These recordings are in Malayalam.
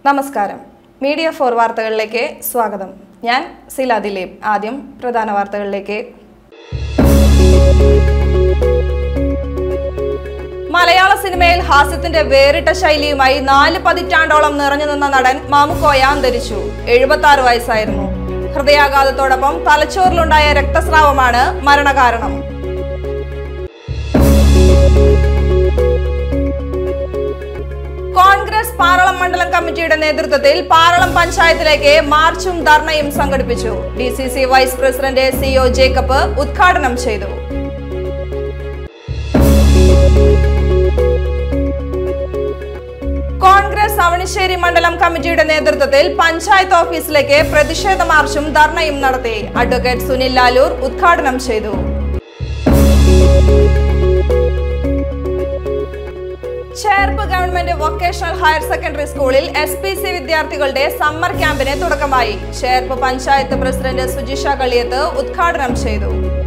നമസ്കാരം മീഡിയ ഫോർ വാർത്തകളിലേക്ക് സ്വാഗതം ഞാൻ സില ദിലീപ് ആദ്യം പ്രധാന വാർത്തകളിലേക്ക് മലയാള സിനിമയിൽ ഹാസ്യത്തിന്റെ വേറിട്ട ശൈലിയുമായി നാല് പതിറ്റാണ്ടോളം നിറഞ്ഞു നിന്ന നടൻ മാമുക്കോയ അന്തരിച്ചു എഴുപത്തി ആറ് വയസ്സായിരുന്നു ഹൃദയാഘാതത്തോടൊപ്പം തലച്ചോറിലുണ്ടായ രക്തസ്രാവമാണ് മരണകാരണം കോൺഗ്രസ് പാറളം മണ്ഡലം കമ്മിറ്റിയുടെ നേതൃത്വത്തിൽ പാറളം പഞ്ചായത്തിലേക്ക് മാർച്ചും ധർണയും സംഘടിപ്പിച്ചു D C C vice president C O Jacob ഉദ്ഘാടനം ചെയ്തു കോൺഗ്രസ് അവണിശ്ശേരി മണ്ഡലം കമ്മിറ്റിയുടെ നേതൃത്വത്തിൽ പഞ്ചായത്ത് ഓഫീസിലേക്ക് പ്രതിഷേധ മാർച്ചും ധർണയും നടത്തി അഡ്വക്കേറ്റ് സുനിൽ ലാലൂർ ഉദ്ഘാടനം ചെയ്തു Cherpu government vocational higher secondary സ്കൂളിൽ എസ് പി സി വിദ്യാർത്ഥികളുടെ സമ്മർ ക്യാമ്പിന് തുടക്കമായി ചേർപ്പ് പഞ്ചായത്ത് പ്രസിഡന്റ് സുജിഷ കളിയത്ത് ഉദ്ഘാടനം ചെയ്തു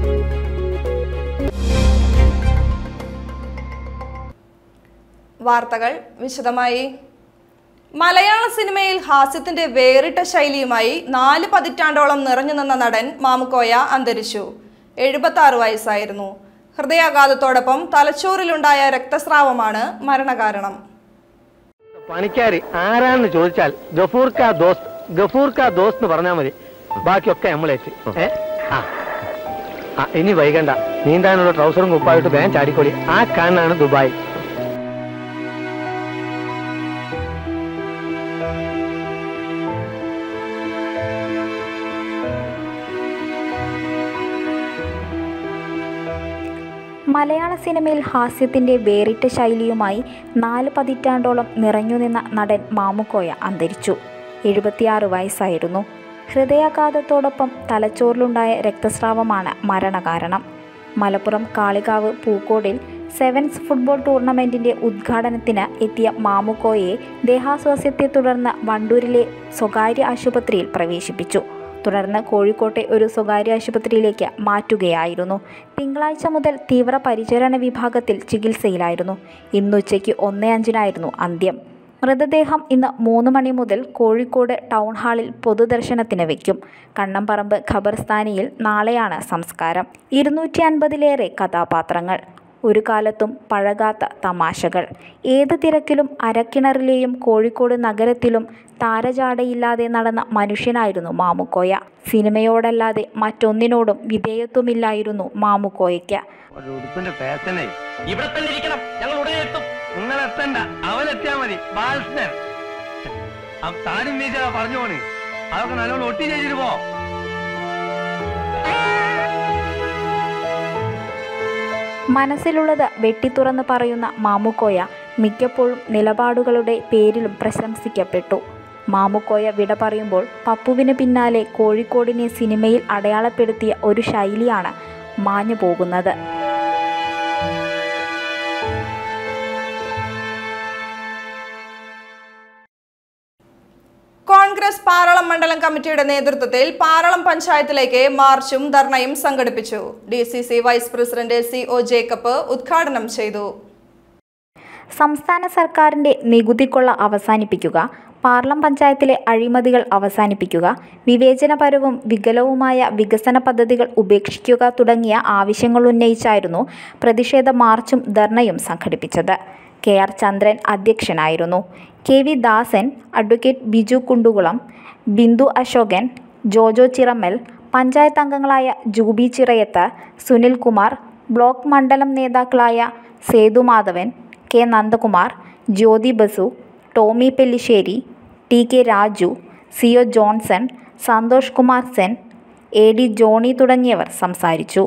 വാർത്തകൾ വിശദമായി മലയാള സിനിമയിൽ ഹാസ്യത്തിന്റെ വേറിട്ട ശൈലിയുമായി നാല് പതിറ്റാണ്ടോളം നിറഞ്ഞു നിന്ന നടൻ മാമുക്കോയ അന്തരിച്ചു എഴുപത്തി ആറ് വയസ്സായിരുന്നു ഹൃദയാഘാതത്തോടൊപ്പം തലച്ചോറിലുണ്ടായ രക്തസ്രാവമാണ് മരണകാരണം പണിക്കാരി ആരാന്ന് ചോദിച്ചാൽ ഗഫൂർ കാ ദോസ്ത് ഗഫൂർ കാ ദോസ്ത് എന്ന് പറഞ്ഞാൽ മതി ബാക്കിയൊക്കെ നമ്മളേറ്റ് ഏ ആ ആ, ഇനി വൈകണ്ട നീന്താനുള്ള ട്രൗസറും കുപ്പായിട്ട് വേഗം ചാടിക്കോളി ആ കാണാണ് ദുബായ് മലയാള സിനിമയിൽ ഹാസ്യത്തിന്റെ വേറിട്ട ശൈലിയുമായി നാല് പതിറ്റാണ്ടോളം നിറഞ്ഞുനിന്ന നടൻ മാമുക്കോയ അന്തരിച്ചു എഴുപത്തിയാറ് വയസ്സായിരുന്നു ഹൃദയാഘാതത്തോടൊപ്പം തലച്ചോറിലുണ്ടായ രക്തസ്രാവമാണ് മരണകാരണം മലപ്പുറം കാളികാവ് പൂക്കോടിൽ സെവൻസ് ഫുട്ബോൾ ടൂർണമെന്റിന്റെ ഉദ്ഘാടനത്തിന് എത്തിയ മാമുക്കോയെ ദേഹാസ്വാസ്യത്തെ തുടർന്ന് വണ്ടൂരിലെ സ്വകാര്യ ആശുപത്രിയിൽ പ്രവേശിപ്പിച്ചു തുടർന്ന് കോഴിക്കോട്ടെ ഒരു സ്വകാര്യ ആശുപത്രിയിലേക്ക് മാറ്റുകയായിരുന്നു തിങ്കളാഴ്ച മുതൽ തീവ്രപരിചരണ വിഭാഗത്തിൽ ചികിത്സയിലായിരുന്നു ഇന്നുച്ചയ്ക്ക് ഒന്നേ അഞ്ചിനായിരുന്നു അന്ത്യം മൃതദേഹം ഇന്ന് മൂന്ന് മണി മുതൽ കോഴിക്കോട് ടൗൺ ഹാളിൽ പൊതുദർശനത്തിന് വയ്ക്കും കണ്ണമ്പറമ്പ് ഖബർസ്ഥാനിയിൽ നാളെയാണ് സംസ്കാരം ഇരുന്നൂറ്റി അൻപതിലേറെ കഥാപാത്രങ്ങൾ ഒരു കാലത്തും പഴകാത്ത തമാശകൾ ഏത് തിരക്കിലും അരക്കിണറിലെയും കോഴിക്കോട് നഗരത്തിലും താരജാടയില്ലാതെ നടന്ന മനുഷ്യനായിരുന്നു മാമുക്കോയ സിനിമയോടല്ലാതെ മറ്റൊന്നിനോടും വിധേയത്വമില്ലായിരുന്നു മാമുക്കോയയ്ക്ക് ഒരു ഉടുപ്പിന്റെ ഫാഷനെ ഇവിടെ തന്നെ ഇരിക്കണം ഞങ്ങൾ ഉടനെ എത്തും നിങ്ങൾ എത്തണ്ട അവനെത്തിയാ മതി ബാലകൃഷ്ണൻ ആ താടി മീശ പറഞ്ഞു പോണ് അതൊക്കെ നല്ലോണം ഒട്ടി ചെയ്തിട്ട് പോ മനസ്സിലുള്ളത് വെട്ടിത്തുറന്ന് പറയുന്ന മാമുക്കോയ മിക്കപ്പോഴും നിലപാടുകളുടെ പേരിലും പ്രശംസിക്കപ്പെട്ടു മാമുക്കോയ വിട പറയുമ്പോൾ പപ്പുവിന് പിന്നാലെ കോഴിക്കോടിനെ സിനിമയിൽ അടയാളപ്പെടുത്തിയ ഒരു ശൈലിയാണ് മാഞ്ഞു പോകുന്നത് കോൺഗ്രസ് പാറളം മണ്ഡലം കമ്മിറ്റിയുടെ നേതൃത്വത്തിൽ പാറളം പഞ്ചായത്തിലേക്ക് മാർച്ചും ധർണയും സംഘടിപ്പിച്ചു D C C vice president C O Jacob ഉദ്ഘാടനം ചെയ്തു സംസ്ഥാന സർക്കാരിൻ്റെ നികുതിക്കൊള്ള അവസാനിപ്പിക്കുക പാർലം പഞ്ചായത്തിലെ അഴിമതികൾ അവസാനിപ്പിക്കുക വിവേചനപരവും വികലവുമായ വികസന പദ്ധതികൾ ഉപേക്ഷിക്കുക തുടങ്ങിയ ആവശ്യങ്ങൾ ഉന്നയിച്ചായിരുന്നു പ്രതിഷേധ മാർച്ചും ധർണയും സംഘടിപ്പിച്ചത് കെ ആർ ചന്ദ്രൻ അധ്യക്ഷനായിരുന്നു K V Dasan advocate Biju Kundukulam Bindu Ashokan Jojo Chirammal panchayat അംഗങ്ങളായ ജൂബി ചിറയത്ത് സുനിൽകുമാർ ബ്ലോക്ക് മണ്ഡലം നേതാക്കളായ Sethumadhavan K Nandakumar Jyothi Basu Tomy Pellissery T K Raju C O Johnson Santhosh Kumar Sen A D Johny തുടങ്ങിയവർ സംസാരിച്ചു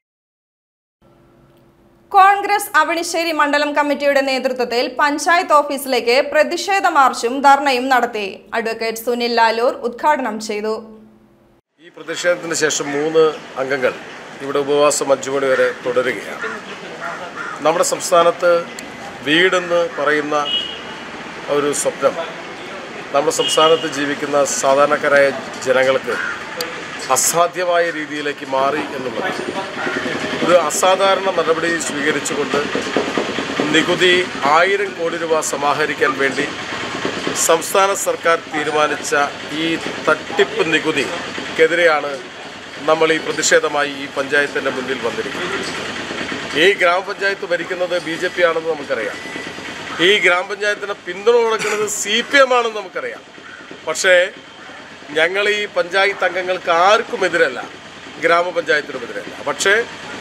കോൺഗ്രസ് അവണിശ്ശേരി മണ്ഡലം കമ്മിറ്റിയുടെ നേതൃത്വത്തിൽ പഞ്ചായത്ത് ഓഫീസിലേക്ക് പ്രതിഷേധ മാർച്ചും ധർണയും നടത്തി അഡ്വക്കേറ്റ് സുനിൽ ലാലൂർ ഉദ്ഘാടനം ചെയ്തു ഈ പ്രതിഷേധത്തിന് ശേഷം മൂന്ന് അംഗങ്ങൾ ഇവിടെ ഉപവാസം അഞ്ചു മണി വരെ തുടരുകയാണ് നമ്മുടെ സംസ്ഥാനത്ത് വീടെന്ന് പറയുന്ന ഒരു സ്വപ്നം നമ്മുടെ സംസ്ഥാനത്ത് ജീവിക്കുന്ന സാധാരണക്കാരായ ജനങ്ങൾക്ക് അസാധ്യമായ രീതിയിലേക്ക് മാറി എന്നുള്ളത് ഒരു അസാധാരണ നടപടി സ്വീകരിച്ചുകൊണ്ട് നികുതി ആയിരം കോടി രൂപ സമാഹരിക്കാൻ വേണ്ടി സംസ്ഥാന സർക്കാർ തീരുമാനിച്ച ഈ തട്ടിപ്പ് നികുതിക്കെതിരെയാണ് നമ്മൾ ഈ പ്രതിഷേധമായി ഈ പഞ്ചായത്തിൻ്റെ മുന്നിൽ വന്നിരിക്കുന്നത് ഈ ഗ്രാമപഞ്ചായത്ത് ഭരിക്കുന്നത് ബി ജെ പി ആണെന്ന് നമുക്കറിയാം ഈ ഗ്രാമപഞ്ചായത്തിനെ പിന്തുണ കൊടുക്കുന്നത് സി പി എം ആണെന്ന് നമുക്കറിയാം പക്ഷേ ഞങ്ങൾ ഈ പഞ്ചായത്ത് അംഗങ്ങൾക്ക് ആർക്കും എതിരല്ല ഗ്രാമപഞ്ചായത്തിനും എതിരല്ല പക്ഷേ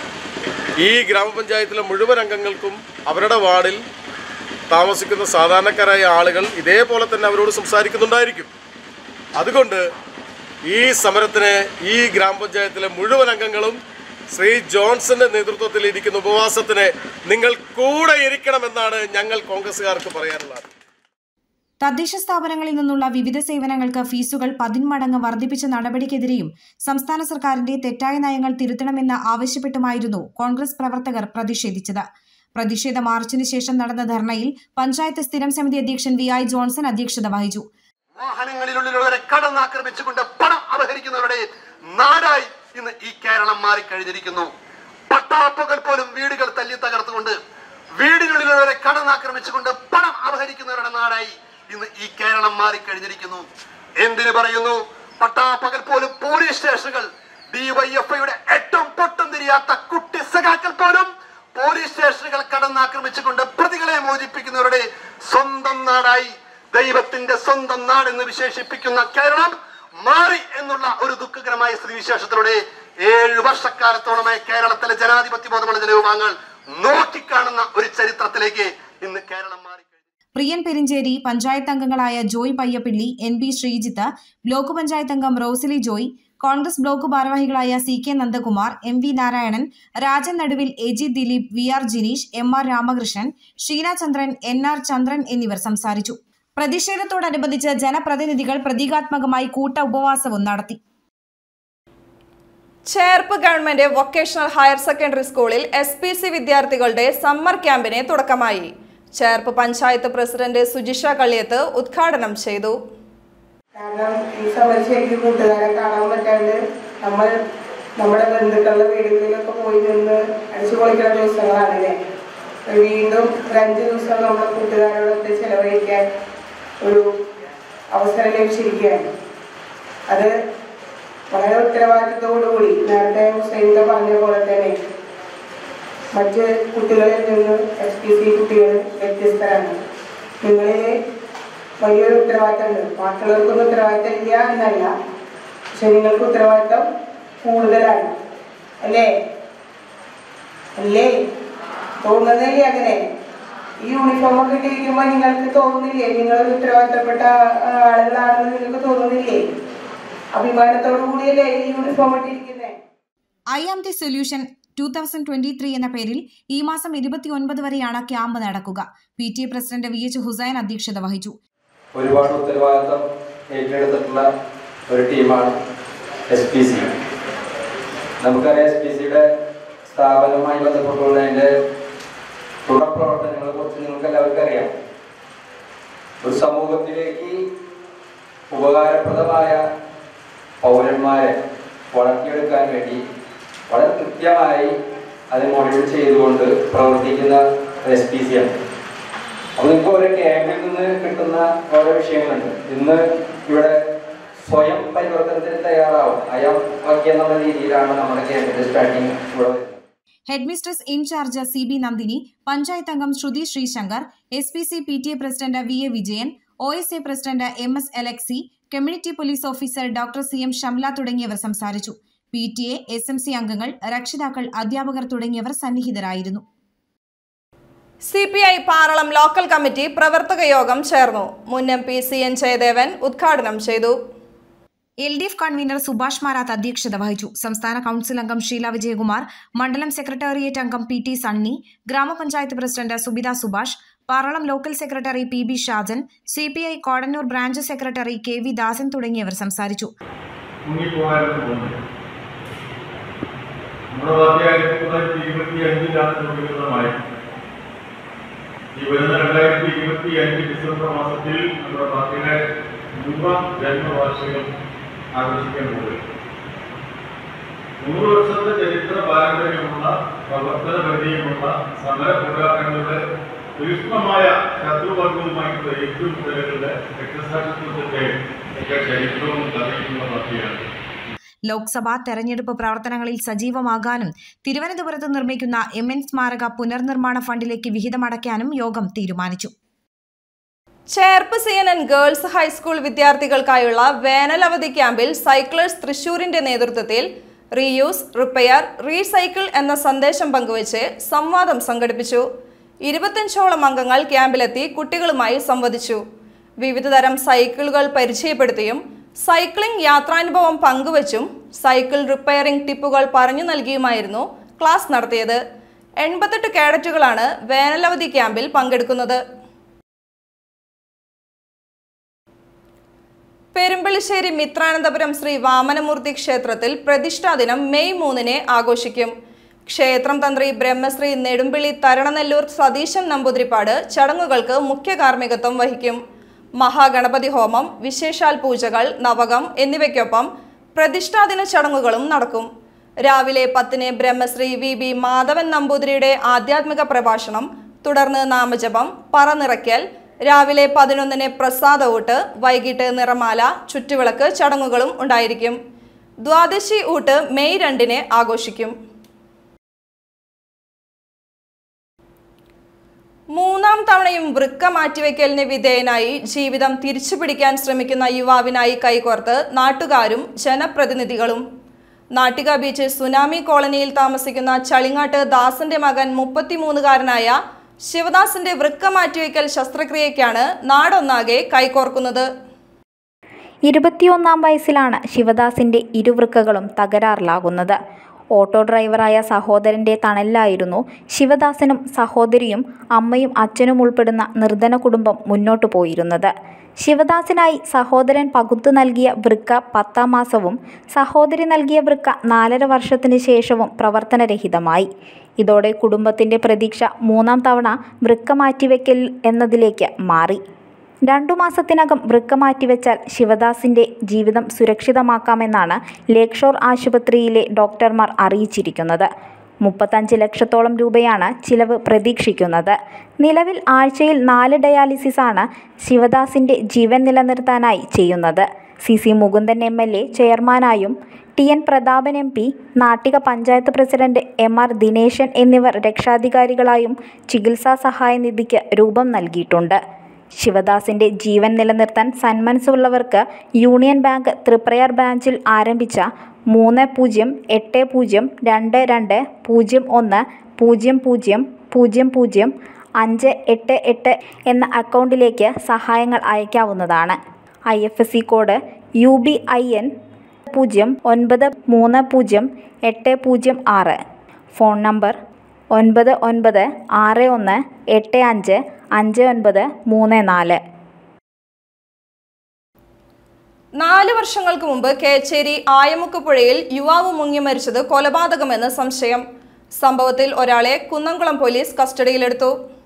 ഈ ഗ്രാമപഞ്ചായത്തിലെ മുഴുവൻ അംഗങ്ങൾക്കും അവരുടെ വാർഡിൽ താമസിക്കുന്ന സാധാരണക്കാരായ ആളുകൾ ഇതേപോലെ തന്നെ അവരോട് സംസാരിക്കുന്നുണ്ടായിരിക്കും അതുകൊണ്ട് ഈ സമരത്തിന് ഈ ഗ്രാമപഞ്ചായത്തിലെ മുഴുവൻ അംഗങ്ങളും ശ്രീ ജോൺസന്റെ നേതൃത്വത്തിൽ ഇരിക്കുന്ന ഉപവാസത്തിന് നിങ്ങൾ കൂടെ ഇരിക്കണമെന്നാണ് ഞങ്ങൾ കോൺഗ്രസ്സുകാർക്ക് പറയാനുള്ളത് തദ്ദേശ സ്ഥാപനങ്ങളിൽ നിന്നുള്ള വിവിധ സേവനങ്ങൾക്ക് ഫീസുകൾ പതിന്മടങ്ങ് വർദ്ധിപ്പിച്ച നടപടിക്കെതിരെയും സംസ്ഥാന സർക്കാരിന്റെ തെറ്റായ നയങ്ങൾ തിരുത്തണമെന്ന് ആവശ്യപ്പെട്ടുമായിരുന്നു കോൺഗ്രസ് പ്രവർത്തകർ പ്രതിഷേധിച്ചത് പ്രതിഷേധ മാർച്ചിന് ശേഷം നടന്ന ധർണയിൽ പഞ്ചായത്ത് സ്ഥിരം സമിതി അധ്യക്ഷൻ വി ഐ ജോൺസൺ അധ്യക്ഷത വഹിച്ചു വാഹനങ്ങളിലുള്ളവരെ കടന്നാക്രമിച്ചുകൊണ്ട് പണം അപഹരിക്കുന്നവരുടെ നാടായി ഇന്ന് ഈ കേരളം മാറിക്കഴിഞ്ഞിരിക്കുന്നു പട്ടാപ്പകൽ പോലും വീടുകൾ തല്ലി തകർത്തുകൊണ്ട് വീടിനുള്ളിലുള്ളവരെ കടന്നാക്രമിച്ചുകൊണ്ട് പണം അപഹരിക്കുന്നവരുടെ നാടായി ഇന്ന് ഈ കേരളം മാറിക്കഴിഞ്ഞിരിക്കുന്നു എന്തിനു പറയുന്നു പട്ടാപ്പകൽ പോലും പോലീസ് സ്റ്റേഷനുകൾ ഡിവൈഎഫ്ഐയുടെ ഏറ്റവും പൊട്ടും തിരിയാത്ത കുട്ടി സഖാക്കൾ പോലും പോലീസ് സ്റ്റേഷനുകൾ കടന്നാക്രമിച്ചുകൊണ്ട് പ്രതികളെ മോചിപ്പിക്കുന്നവരുടെ സ്വന്തം നാടായി ദൈവത്തിന്റെ സ്വന്തം നാട് എന്ന് വിശേഷിപ്പിക്കുന്ന കേരളം മാറി എന്നുള്ള ഒരു ദുഃഖകരമായ സ്ഥിതിവിശേഷത്തിലൂടെ ഏഴ് വർഷക്കാലത്തോളമായി കേരളത്തിലെ ജനാധിപത്യ ബോധമുള്ള ജനവിഭാഗങ്ങൾ നോക്കിക്കാണുന്ന ഒരു ചരിത്രത്തിലേക്ക് ഇന്ന് കേരളം മാറി പ്രിയൻ പെരിഞ്ചേരി പഞ്ചായത്ത് അംഗങ്ങളായ Joy Payyappilly N B Sreejith block panchayat അംഗം റോസിലി ജോയ് കോൺഗ്രസ് ബ്ലോക്ക് ഭാരവാഹികളായ C K Nandakumar M V Narayanan Rajan Naduvil A G Dileep V R Jineesh M R Ramakrishnan Sheena Chandran N R Chandran എന്നിവർ സംസാരിച്ചു പ്രതിഷേധത്തോടനുബന്ധിച്ച് ജനപ്രതിനിധികൾ പ്രതീകാത്മകമായി കൂട്ട ഉപവാസവും നടത്തി Cherpu government vocational higher secondary സ്കൂളിൽ എസ് പി സി വിദ്യാർത്ഥികളുടെ സമ്മർ ക്യാമ്പിന് തുടക്കമായി ചേർപ്പ് പഞ്ചായത്ത് പ്രസിഡന്റ് സുജിഷ കള്ളിയത്ത് ഉദ്ഘാടനം ചെയ്തു കാരണം ഈ സമയത്ത് ശരിക്കും കൂട്ടുകാരെ കാണാൻ പറ്റാണ്ട് നമ്മൾ നമ്മുടെ ബന്ധുക്കളുടെ വീടുകളിലൊക്കെ പോയി നിന്ന് അടിച്ചു പൊളിക്കുന്ന ദിവസങ്ങളാണല്ലേ അപ്പൊ വീണ്ടും ഒരു അഞ്ച് ദിവസം നമ്മുടെ കൂട്ടുകാരോടൊത്ത് ചെലവഴിക്കാൻ ഒരു അവസരം ലഭിച്ചിരിക്കുകയാണ് അത് വളരെ ഉത്തരവാദിത്തത്തോടുകൂടി നേരത്തെ ഹുസൈൻക പറഞ്ഞ പോലെ തന്നെ മറ്റ് കുട്ടികളിൽ നിന്ന് എസ് പി സി കുട്ടികൾ വ്യത്യസ്തരാണ് നിങ്ങളിൽ വലിയൊരു ഉത്തരവാദിത്തമുണ്ട് ബാക്കിയുള്ളവർക്കൊന്നും ഉത്തരവാദിത്തം ഇല്ല എന്നല്ല പക്ഷെ നിങ്ങൾക്ക് ഉത്തരവാദിത്തം കൂടുതലാണ് അല്ലേ അല്ലേ തോന്നുന്നില്ലേ അങ്ങനെ ഈ യൂണിഫോം ഒക്കെ ഇട്ടിരിക്കുമ്പോൾ നിങ്ങൾക്ക് തോന്നുന്നില്ലേ നിങ്ങൾ ഒരു ഉത്തരവാദിത്തപ്പെട്ട ആ, ആളുകളാണെന്ന് നിങ്ങൾക്ക് തോന്നുന്നില്ലേ അഭിമാനത്തോടു കൂടിയല്ലേ ഈ യൂണിഫോം ഇട്ടിരിക്കുന്നത് I am the solution two thousand twenty three എന്ന പേരിൽ ഈ മാസം ഇരുപത്തി ഒൻപത് വരെയാണ് ക്യാമ്പ് നടക്കുക P T A president V H Hussain അധ്യക്ഷത വഹിച്ചു ഒരുപാട് ഉത്തരവാദിത്തം ഏറ്റെടുത്തിട്ടുള്ള ഒരു ടീമാണ് എസ് പി സി നമുക്കറിയാം എസ് പി സിയുടെ സ്ഥാപനവുമായി ബന്ധപ്പെട്ടുള്ള അതിൻ്റെ തുടർ പ്രവർത്തനങ്ങളെ കുറിച്ച് നിങ്ങൾക്ക് എല്ലാവർക്കും അറിയാം ഒരു സമൂഹത്തിലേക്ക് ഉപകാരപ്രദമായ പൗരന്മാരെ വളർത്തിയെടുക്കാൻ വേണ്ടി വളരെ കൃത്യമായി അത് മോണിറ്റർ ചെയ്തുകൊണ്ട് പ്രവർത്തിക്കുന്ന എസ് പി സി ആണ് അപ്പൊ നിങ്ങൾക്ക് ഓരോ ക്യാമ്പിൽ നിന്ന് കിട്ടുന്ന ഓരോ വിഷയങ്ങളുണ്ട് ഇന്ന് ഇവിടെ സ്വയം പരിവർത്തനത്തിന് തയ്യാറാവും അയം വാക്യം എന്നുള്ള രീതിയിലാണ് നമ്മുടെ ക്യാമ്പിന്റെ സ്റ്റാർട്ടിങ് ഇവിടെ വരുന്നത് head mistress incharge C B Nandini panchayat അംഗം Sruthi Sreesankar S P C P T A president V A Vijayan O S A president M S Elexy community police officer doctor C M Shamla തുടങ്ങിയവർ സംസാരിച്ചു P T A S M C അംഗങ്ങൾ രക്ഷിതാക്കൾ അധ്യാപകർ തുടങ്ങിയവർ സന്നിഹിതരായിരുന്നു C P I Paralam local committee പ്രവർത്തക യോഗം ചേർന്നു മുൻ M P C N Jayadevan ഉദ്ഘാടനം ചെയ്തു L D F convener Subhash Marath അധ്യക്ഷത വഹിച്ചു സംസ്ഥാന കൌൺസിൽ അംഗം ഷീല വിജയകുമാർ മണ്ഡലം സെക്രട്ടേറിയറ്റ് അംഗം പി ടി സണ്ണി ഗ്രാമപഞ്ചായത്ത് president Subitha Subhash Paralam local secretary P B Shajan C P I Kodannur branch secretary K V Dasan തുടങ്ങിയവർ സംസാരിച്ചു മുങ്ങിപ്പോകാനും തോന്നുന്നു നമ്മുടെ പാർട്ടി ആയിരത്തി തൊള്ളായിരത്തി ഇരുപത്തി അഞ്ചിലാണ് രൂപീകൃതമായത് ഈ വരുന്ന രണ്ടായിരത്തി ഇരുപത്തി അഞ്ച് ഡിസംബർ മാസത്തിൽ നമ്മുടെ പാർട്ടിയുടെ നൂറാം ജന്മവാർഷികം ആഘോഷിക്കാൻ പോകുന്നത് നൂറ് വർഷത്തെ ചരിത്ര പാരമ്പര്യമുള്ള പ്രവർത്തന പരിചയമുള്ള സമര പോരാട്ടങ്ങളുടെ തീക്ഷ്ണമായ ശത്രുവർഗവുമായിട്ടുള്ള ഏറ്റുമുട്ടലുകളുടെ രക്തസാക്ഷിത്വത്തിന്റെ ഒക്കെ ചരിത്രവും കഥയുമുള്ള പാർട്ടിയാണ് ലോക്സഭാ തെരഞ്ഞെടുപ്പ് പ്രവർത്തനങ്ങളിൽ സജീവമാകാനും തിരുവനന്തപുരത്ത് നിർമ്മിക്കുന്ന എം എൻ സ്മാരക പുനർനിർമ്മാണ ഫണ്ടിലേക്ക് വിഹിതമടയ്ക്കാനും യോഗം തീരുമാനിച്ചു Cherpu C N N girls high school വിദ്യാർത്ഥികൾക്കായുള്ള വേനലവധി ക്യാമ്പിൽ സൈക്ലേഴ്സ് തൃശൂരിന്റെ നേതൃത്വത്തിൽ റീയൂസ് റിപ്പയർ റീസൈക്കിൾ എന്ന സന്ദേശം പങ്കുവച്ച് സംവാദം സംഘടിപ്പിച്ചു ഇരുപത്തഞ്ചോളം അംഗങ്ങൾ ക്യാമ്പിലെത്തി കുട്ടികളുമായി സംവദിച്ചു വിവിധതരം സൈക്കിളുകൾ പരിചയപ്പെടുത്തിയും സൈക്ലിംഗ് യാത്രാനുഭവം പങ്കുവച്ചും സൈക്കിൾ റിപ്പയറിംഗ് ടിപ്പുകൾ പറഞ്ഞു നൽകിയുമായിരുന്നു ക്ലാസ് നടത്തിയത് എൺപത്തെട്ട് കേഡറ്റുകളാണ് വേനലവധി ക്യാമ്പിൽ പങ്കെടുക്കുന്നത് പെരുമ്പളിശ്ശേരി മിത്രാനന്തപുരം ശ്രീ വാമനമൂർത്തി ക്ഷേത്രത്തിൽ പ്രതിഷ്ഠാ ദിനം മെയ് മൂന്നിന് ആഘോഷിക്കും ക്ഷേത്രം തന്ത്രി ബ്രഹ്മശ്രീ നെടുമ്പിളി തരണനെല്ലൂർ സതീശൻ നമ്പൂതിരിപ്പാട് ചടങ്ങുകൾക്ക് മുഖ്യ കാർമ്മികത്വം വഹിക്കും മഹാഗണപതി ഹോമം വിശേഷാൽ പൂജകൾ നവകം എന്നിവയ്ക്കൊപ്പം പ്രതിഷ്ഠാദിന ചടങ്ങുകളും നടക്കും രാവിലെ പത്തിന് ബ്രഹ്മശ്രീ വി ബി മാധവൻ നമ്പൂതിരിയുടെ ആധ്യാത്മിക പ്രഭാഷണം തുടർന്ന് നാമജപം പറനിറയ്ക്കൽ രാവിലെ പതിനൊന്നിന് പ്രസാദ ഊട്ട് വൈകിട്ട് നിറമാല ചുറ്റുവിളക്ക് ചടങ്ങുകളും ഉണ്ടായിരിക്കും ദ്വാദശി ഊട്ട് മെയ് രണ്ടിന് ആഘോഷിക്കും മൂന്നാം തവണയും വൃക്ക മാറ്റിവെക്കലിന് വിധേയനായി ജീവിതം തിരിച്ചുപിടിക്കാൻ ശ്രമിക്കുന്ന യുവാവിനായി കൈകോർത്ത് നാട്ടുകാരും ജനപ്രതിനിധികളും നാട്ടിക ബീച്ച് സുനാമി കോളനിയിൽ താമസിക്കുന്ന ചളിങ്ങാട്ട് ദാസന്റെ മകൻ മുപ്പത്തിമൂന്നുകാരനായ ശിവദാസിന്റെ വൃക്ക മാറ്റിവെക്കൽ ശസ്ത്രക്രിയയ്ക്കാണ് നാടൊന്നാകെ കൈകോർക്കുന്നത് ഇരുപത്തിയൊന്നാം വയസ്സിലാണ് ശിവദാസിന്റെ ഇരുവൃക്കകളും തകരാറിലാകുന്നത് ഓട്ടോ ഡ്രൈവറായ സഹോദരന്റെ തണലിലായിരുന്നു ശിവദാസനും സഹോദരിയും അമ്മയും അച്ഛനും ഉൾപ്പെടുന്ന നിർധന കുടുംബം മുന്നോട്ടു പോയിരുന്നത് ശിവദാസിനായി സഹോദരൻ പകുത്തു നൽകിയ വൃക്ക പത്താം മാസവും സഹോദരി നൽകിയ വൃക്ക നാലര വർഷത്തിന് ശേഷവും പ്രവർത്തനരഹിതമായി ഇതോടെ കുടുംബത്തിന്റെ പ്രതീക്ഷ മൂന്നാം തവണ വൃക്ക മാറ്റിവെക്കൽ എന്നതിലേക്ക് മാറി രണ്ടു മാസത്തിനകം വൃക്ക മാറ്റിവെച്ചാൽ ശിവദാസിന്റെ ജീവിതം സുരക്ഷിതമാക്കാമെന്നാണ് ലേക്ക് ഷോർ ആശുപത്രിയിലെ ഡോക്ടർമാർ അറിയിച്ചിരിക്കുന്നത് മുപ്പത്തഞ്ച് ലക്ഷത്തോളം രൂപയാണ് ചിലവ് പ്രതീക്ഷിക്കുന്നത് നിലവിൽ ആഴ്ചയിൽ നാല് ഡയാലിസിസ് ആണ് ശിവദാസിന്റെ ജീവൻ നിലനിർത്താനായി ചെയ്യുന്നത് C C Mukundan M L A ചെയർമാനായും T N Prathapan M P Nattika panchayat president M R Dineshan എന്നിവർ രക്ഷാധികാരികളായും ചികിത്സാ സഹായ നിധിക്ക് രൂപം നൽകിയിട്ടുണ്ട് ശിവദാസിന്റെ ജീവൻ നിലനിർത്താൻ സന്മനസ്സുള്ളവർക്ക് യൂണിയൻ ബാങ്ക് തൃപ്രയാർ ബ്രാഞ്ചിൽ ആരംഭിച്ച മൂന്ന് പൂജ്യം എട്ട് പൂജ്യം രണ്ട് രണ്ട് പൂജ്യം ഒന്ന് പൂജ്യം പൂജ്യം പൂജ്യം പൂജ്യം അഞ്ച് എട്ട് എട്ട് എന്ന അക്കൗണ്ടിലേക്ക് സഹായങ്ങൾ അയക്കാവുന്നതാണ് I F S C code U B I N പൂജ്യം ഒൻപത് മൂന്ന് പൂജ്യം എട്ട് പൂജ്യം ആറ് ഫോൺ നമ്പർ ഒൻപത് ഒൻപത് ആറ് ഒന്ന് എട്ട് അഞ്ച് അഞ്ച് ഒൻപത് മൂന്ന് നാല് നാല് വർഷങ്ങൾക്ക് മുമ്പ് കേച്ചേരി ആയമുക്ക് പുഴയിൽ യുവാവ് മുങ്ങി മരിച്ചത് കൊലപാതകമെന്ന് സംശയം സംഭവത്തിൽ ഒരാളെ കുന്നംകുളം പോലീസ് കസ്റ്റഡിയിലെടുത്തു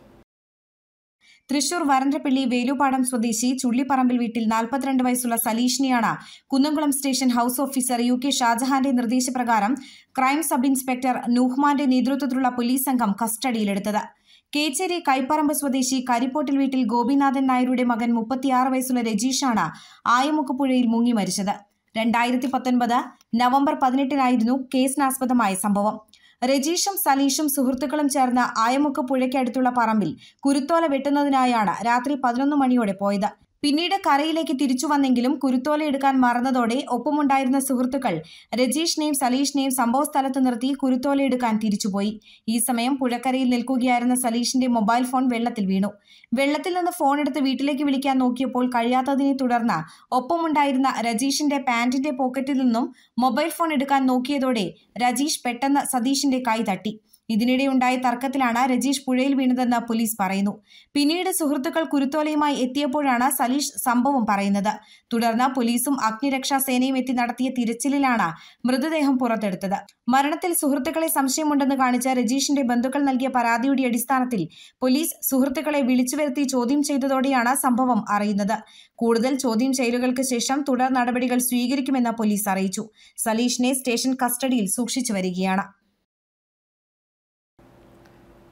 തൃശൂർ വരന്തരപ്പള്ളി വേലുപാടം സ്വദേശി ചുള്ളിപ്പറമ്പിൽ വീട്ടിൽ നാൽപ്പത്തിരണ്ട് വയസ്സുള്ള സലീഷിനെയാണ് Kunnamkulam station house officer U K ഷാജഹാന്റെ നിർദ്ദേശപ്രകാരം ക്രൈം സബ് ഇൻസ്പെക്ടർ നൂഹ്മാന്റെ നേതൃത്വത്തിലുള്ള പോലീസ് സംഘം കസ്റ്റഡിയിലെടുത്തത് കേച്ചേരി കൈപ്പറമ്പ് സ്വദേശി കരിപ്പോട്ടിൽ വീട്ടിൽ ഗോപിനാഥൻ നായരുടെ മകൻ മുപ്പത്തിയാറ് വയസ്സുള്ള രജീഷാണ് ആയമുക്കുപുഴയിൽ മുങ്ങി മരിച്ചത് രണ്ടായിരത്തി പത്തൊൻപത് നവംബർ പതിനെട്ടിനായിരുന്നു കേസിനാസ്പദമായ സംഭവം രജീഷും സലീഷും സുഹൃത്തുക്കളും ചേർന്ന് ആയമുക്ക് പുഴയ്ക്കടുത്തുള്ള പറമ്പിൽ കുരുത്തോല വെട്ടുന്നതിനായാണ് രാത്രി പതിനൊന്ന് മണിയോടെ പോയത് പിന്നീട് കരയിലേക്ക് തിരിച്ചു വന്നെങ്കിലും കുരുത്തോല എടുക്കാൻ മറന്നതോടെ ഒപ്പമുണ്ടായിരുന്ന സുഹൃത്തുക്കൾ രജീഷിനെയും സലീഷിനെയും സംഭവസ്ഥലത്ത് നിർത്തി കുരുത്തോല എടുക്കാൻ തിരിച്ചുപോയി ഈ സമയം പുഴക്കരയിൽ നിൽക്കുകയായിരുന്ന സലീഷിന്റെ മൊബൈൽ ഫോൺ വെള്ളത്തിൽ വീണു വെള്ളത്തിൽ നിന്ന് ഫോൺ എടുത്ത് വീട്ടിലേക്ക് വിളിക്കാൻ നോക്കിയപ്പോൾ കഴിയാത്തതിനെ തുടർന്ന് ഒപ്പമുണ്ടായിരുന്ന രജീഷിന്റെ പാന്റിന്റെ പോക്കറ്റിൽ നിന്നും മൊബൈൽ ഫോൺ എടുക്കാൻ നോക്കിയതോടെ രജീഷ് പെട്ടെന്ന് സതീഷിന്റെ കൈ തട്ടി ഇതിനിടെ ഉണ്ടായ തർക്കത്തിലാണ് രജീഷ് പുഴയിൽ വീണതെന്ന് പോലീസ് പറയുന്നു പിന്നീട് സുഹൃത്തുക്കൾ കുരുത്തോലയുമായി എത്തിയപ്പോഴാണ് സലീഷ് സംഭവം പറയുന്നത് തുടർന്ന് പോലീസും അഗ്നിരക്ഷാ സേനയും എത്തി നടത്തിയ തിരച്ചിലിലാണ് മൃതദേഹം പുറത്തെടുത്തത് മരണത്തിൽ സുഹൃത്തുക്കളെ സംശയമുണ്ടെന്ന് കാണിച്ച രജീഷിന്റെ ബന്ധുക്കൾ നൽകിയ പരാതിയുടെ അടിസ്ഥാനത്തിൽ പോലീസ് സുഹൃത്തുക്കളെ വിളിച്ചു വരുത്തി ചോദ്യം ചെയ്തതോടെയാണ് സംഭവം അറിയുന്നത് കൂടുതൽ ചോദ്യം ചെയ്യലുകൾക്ക് ശേഷം തുടർ നടപടികൾ സ്വീകരിക്കുമെന്ന് പോലീസ് അറിയിച്ചു സലീഷിനെ സ്റ്റേഷൻ കസ്റ്റഡിയിൽ സൂക്ഷിച്ചു വരികയാണ്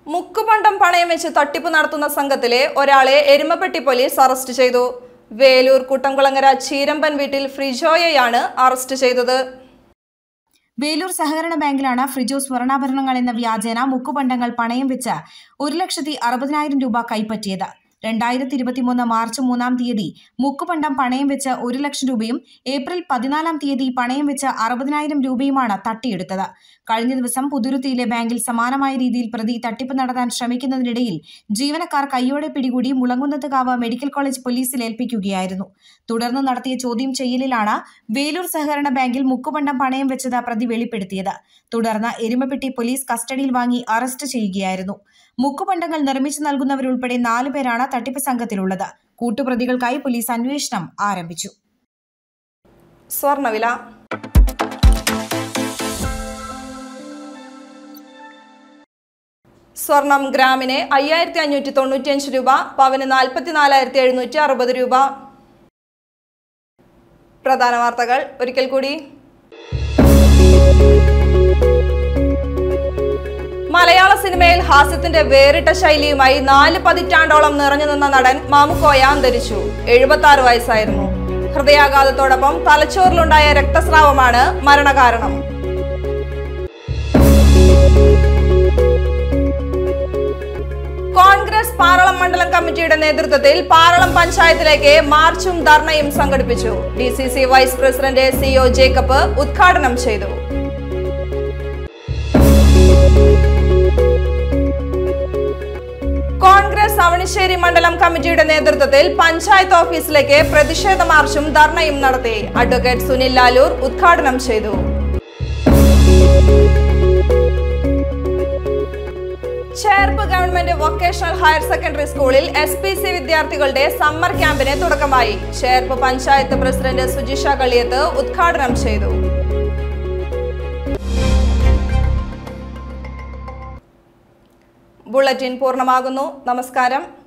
മുക്കുപണ്ടം പണയം വെച്ച് തട്ടിപ്പ് നടത്തുന്ന സംഘത്തിലെ ഒരാളെ എരുമപ്പെട്ടി പോലീസ് അറസ്റ്റ് ചെയ്തു വേലൂർ കുട്ടംകുളങ്ങര ചീരമ്പൻ വീട്ടിൽ ഫ്രിജോയെയാണ് അറസ്റ്റ് ചെയ്തത് വേലൂർ സഹകരണ ബാങ്കിലാണ് ഫ്രിജോ സ്വർണ്ണാഭരണങ്ങൾ എന്ന വ്യാജേന മുക്കുപണ്ടങ്ങൾ പണയം വെച്ച് ഒരു ലക്ഷത്തി അറുപതിനായിരം രൂപ കൈപ്പറ്റിയത് രണ്ടായിരത്തി ഇരുപത്തിമൂന്ന് മാർച്ച് മൂന്നാം തീയതി മുക്കുപണ്ടം പണയം വെച്ച് ഒരു ലക്ഷം രൂപയും ഏപ്രിൽ പതിനാലാം തീയതി പണയം വെച്ച് അറുപതിനായിരം രൂപയുമാണ് തട്ടിയെടുത്തത് കഴിഞ്ഞ ദിവസം പുതുരുത്തിയിലെ ബാങ്കിൽ സമാനമായ രീതിയിൽ പ്രതി തട്ടിപ്പ് നടത്താൻ ശ്രമിക്കുന്നതിനിടയിൽ ജീവനക്കാർ കയ്യോടെ പിടികൂടി മുളങ്കുന്നത്തുകാവ് മെഡിക്കൽ കോളേജ് പോലീസിൽ ഏൽപ്പിക്കുകയായിരുന്നു തുടർന്ന് നടത്തിയ ചോദ്യം ചെയ്യലിലാണ് വേലൂർ സഹകരണ ബാങ്കിൽ മുക്കുപണ്ടം പണയം വെച്ചത് പ്രതി വെളിപ്പെടുത്തിയത് തുടർന്ന് എരുമപ്പെട്ടി പോലീസ് കസ്റ്റഡിയിൽ വാങ്ങി അറസ്റ്റ് ചെയ്യുകയായിരുന്നു മുക്കുപണ്ടങ്ങൾ നിർമ്മിച്ചു നൽകുന്നവരുൾപ്പെടെ നാലു പേരാണ് തട്ടിപ്പ് സംഘത്തിലുള്ളത് കൂട്ടുപ്രതികൾക്കായി പോലീസ് അന്വേഷണം ആരംഭിച്ചു സ്വർണ്ണവില സ്വർണം ഗ്രാമിന് അയ്യായിരത്തി അഞ്ഞൂറ്റി തൊണ്ണൂറ്റിയഞ്ച് രൂപ പവന് നാൽപ്പത്തിനാലായിരത്തി എഴുന്നൂറ്റി അറുപത് രൂപ പ്രധാന വാർത്തകൾ ഒരിക്കൽ കൂടി മലയാള സിനിമയിൽ ഹാസ്യത്തിന്റെ വേറിട്ട ശൈലിയുമായി നാല് പതിറ്റാണ്ടോളം നിറഞ്ഞു നിന്ന നടൻ മാമുക്കോയ അന്തരിച്ചു എഴുപത്തി ആറ് വയസ്സായിരുന്നു ഹൃദയാഘാതത്തോടൊപ്പം തലച്ചോറിലുണ്ടായ രക്തസ്രാവമാണ് മരണകാരണം കോൺഗ്രസ് പാറളം മണ്ഡലം കമ്മിറ്റിയുടെ നേതൃത്വത്തിൽ പാറളം പഞ്ചായത്തിലേക്ക് മാർച്ചും ധർണയും സംഘടിപ്പിച്ചു D C C vice president C O Jacob ഉദ്ഘാടനം ചെയ്തു കോൺഗ്രസ് അവണിശ്ശേരി മണ്ഡലം കമ്മിറ്റിയുടെ നേതൃത്വത്തിൽ പഞ്ചായത്ത് ഓഫീസിലേക്ക് പ്രതിഷേധ മാർച്ചും ധർണയും നടത്തി അഡ്വക്കേറ്റ് സുനിൽ ലാലൂർ ഉദ്ഘാടനം ചെയ്തു Cherpu government vocational higher secondary സ്കൂളിൽ എസ് പി സി വിദ്യാർത്ഥികളുടെ സമ്മർ ക്യാമ്പിന് തുടക്കമായി ചേർപ്പ് പഞ്ചായത്ത് പ്രസിഡന്റ് സുജിഷ കളിയത്ത് ഉദ്ഘാടനം ചെയ്തു ബുള്ളറ്റിൻ പൂർണ്ണമാകുന്നു നമസ്കാരം